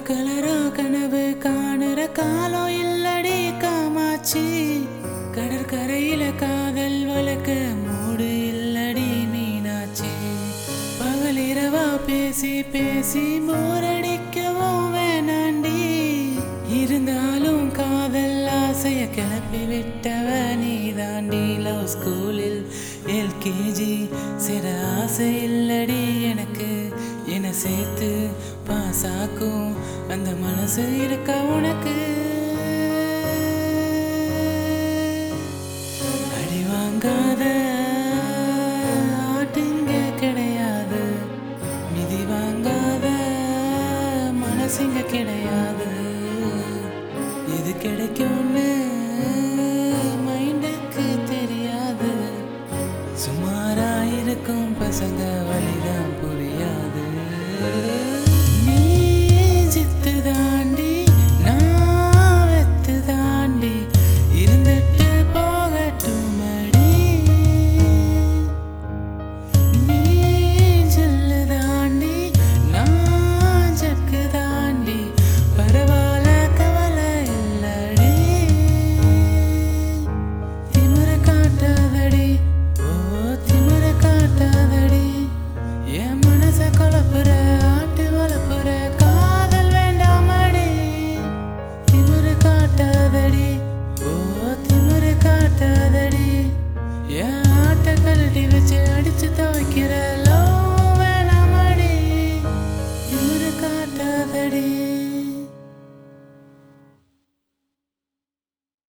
colour கலரா கனவு காணுற காலம் இல்லடி காமாச்சி கடற்கரையில காதல் வளர்க்க மூடு இல்லடி மீனாச்சி பகலிரவா பேசி பேசி போரடிக்கவும் வேணாண்டி இருந்தாலும் காதல் ஆசைய கிளப்பி விட்டவ நீ தாண்டி லவ் ஸ்கூலில் எல்கேஜி சிற ஆசை இல்லடி எனக்கு என சேர்த்து பாசாக்கும் அந்த மனசு இருக்க உனக்கு அடி வாங்காத ஆட்டுங்க கிடையாது மிதி வாங்காத மனசுங்க கிடையாது எது கிடைக்கும்னு மைண்டுக்கு தெரியாது சுமாரா இருக்கும் பசங்க வழிதான் புரியாது